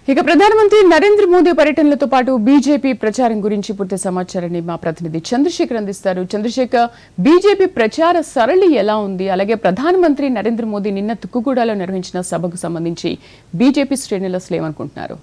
ఇక ప్రధానమంత్రి నరేంద్ర మోదీ పర్యటనలతో పాటు బీజేపీ ప్రచారం గురించి పూర్తి సమాచారాన్ని మా ప్రతినిధి చంద్రశేఖర్ అందిస్తారు చంద్రశేఖర్ బీజేపీ ప్రచార సరళి ఎలా ఉంది అలాగే ప్రధానమంత్రి నరేంద్ర మోదీ నిన్న తుక్కుగూడలో నిర్వహించిన సభకు సంబంధించి బీజేపీ శ్రేణులు అసలు ఏమనుకుంటున్నారు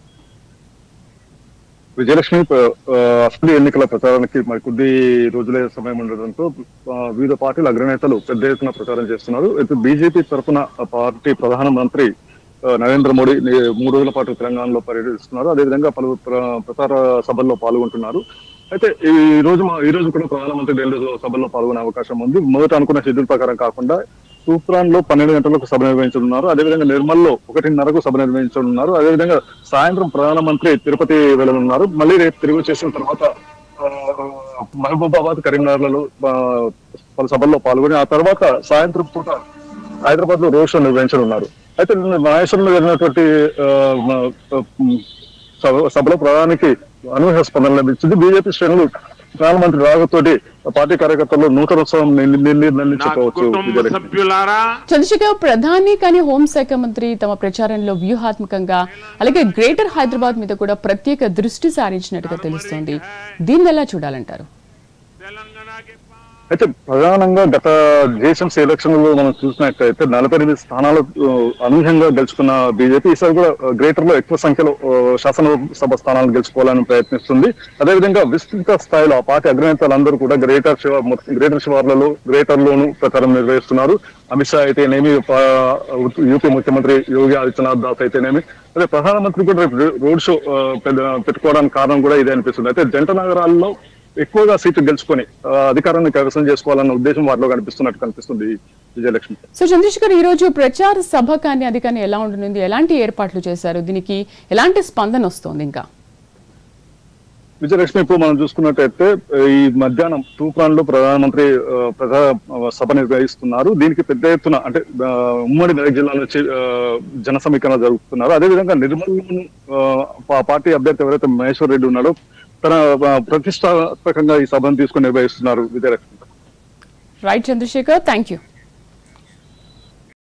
విజయలక్ష్మి ప- ఆ, అసెంబ్లీ ఎన్నికల ప్రచారానికి మరి కొద్ది రోజులే సమయం ఉండడంతో ఆ, వివిధ పార్టీల అగ్రనేతలు పెద్ద ఎత్తున ప్రచారం చేస్తున్నారు అయితే బీజేపీ తరఫున ఆ పార్టీ ప్రధానమంత్రి ఆ, నరేంద్ర మోడీ ని- మూడు రోజుల పాటు తెలంగాణలో పర్యటిస్తున్నారు అదేవిధంగా పలు ప్ర- ప్రచార సభల్లో పాల్గొంటున్నారు అయితే ఈ రోజు మా- ఈ రోజు కూడా ప్రధానమంత్రి ఢిల్లీలో సభల్లో పాల్గొనే అవకాశం ఉంది మొదట అనుకున్న షెడ్యూల్ ప్రకారం కాకుండా తూప్రాన్ లో పన్నెండు గంటలకు సభ నిర్వహించనున్నారు అదేవిధంగా నిర్మల్లో ఒకటిన్నరకు సభ నిర్వహించనున్నారు అదేవిధంగా సాయంత్రం ప్రధానమంత్రి తిరుపతి వెళ్ళనున్నారు మళ్ళీ రేపు తిరిగి వచ్చేసిన తర్వాత ఆ, మహబూబాబాద్ కరీంనగర్లలో ఆ, పలు సభల్లో పాల్గొని ఆ తర్వాత సాయంత్రం పూట హైదరాబాద్ లో రోడ్ షో నిర్వహించనున్నారు అయితే నిన్న మహేశ్వరంలో జరిగినటువంటి ఆ, ఆ, సభ- సభలో ప్రధానికి అనూహ్య స్పందన లభించింది బీజేపీ శ్రేణులు ప్రధానమంత్రి రాకతోటి పార్టీ కార్యకర్తలు నూతన ఉత్సవం నిర్ణయించి నా చెప్పవచ్చు కుటుంబ విజయలక్ష్మి సభ్యులారా చంద్రశేఖర్ ప్రధాని కానీ హోంశాఖ మంత్రి తమ ప్రచారంలో వ్యూహాత్మకంగా అలాగే గ్రేటర్ హైదరాబాద్ మీద కూడా ప్రత్యేక దృష్టి సారించినట్టుగా తెలుస్తోంది దీన్ని ఎలా చూడాలంటారు తెలంగాణ के पास అయితే ప్రధానంగా గత జేసెంసీ ఎలక్షన్ లో మనం చూసినట్టయితే నలభై ఎనిమిది స్థానాలు ఆ, అనూహ్యంగా గెలుచుకున్న బీజేపీ ఈసారి కూడా గ్రేటర్ లో ఎక్కువ సంఖ్యలో ఆ, శాసనసభ స్థానాలను గెలుచుకోవాలని ప్రయత్నిస్తుంది అదేవిధంగా విస్తృత స్థాయిలో ఆ పార్టీ అగ్రనేతలందరూ కూడా గ్రేటర్ శివ గ్రేటర్ శివార్లలో గ్రేటర్ లోను ప్రచారం నిర్వహిస్తున్నారు అమిత్ షా అయితేనేమి పా- యూపీ ముఖ్యమంత్రి యోగి ఆదిత్యనాథ్ దాస్ అయితేనేమి అదే ప్రధానమంత్రి కూడా రేపు రోడ్ షో ఆ, పెద్ద- పెట్టుకోవడానికి కారణం కూడా ఇదే అనిపిస్తుంది అయితే జంట నగరాల్లో ఎక్కువగా సీట్లు గెలుచుకొని ఆ, అధికారాన్ని కైవసం చేసుకోవాలన్న ఉద్దేశం వారిలో కనిపిస్తున్నట్టు కనిపిస్తుంది విజయలక్ష్మి సో చంద్రశేఖర్ ఈ రోజు ప్రచార సభ కానీ అది కానీ ఎలా ఉండనుంది ఎలాంటి ఏర్పాట్లు చేశారు దీనికి ఎలాంటి స్పందన వస్తోంది ఇంకా విజయలక్ష్మి ఇప్పుడు మనం చూసుకున్నట్టయితే ఈ మధ్యాహ్నం తూప్రాన్ లో ప్రధానమంత్రి ఆ, ప్రజా ఆ, సభ నిర్వహిస్తున్నారు దీనికి పెద్ద ఎత్తున అంటే ఆ, ఉమ్మడి మెదక్ జిల్లా నుంచి ఆ, జన సమీకరణ జరుపుతున్నారు అదేవిధంగా నిర్మల్ పార్టీ అభ్యర్థి ఎవరైతే మహేశ్వర్ రెడ్డి ఉన్నాడో తన ఆ, ప్రతిష్టాత్మకంగా ఈ సభను తీసుకుని నిర్వహిస్తున్నారు Vijayalakshmi right Chandrashekar thank you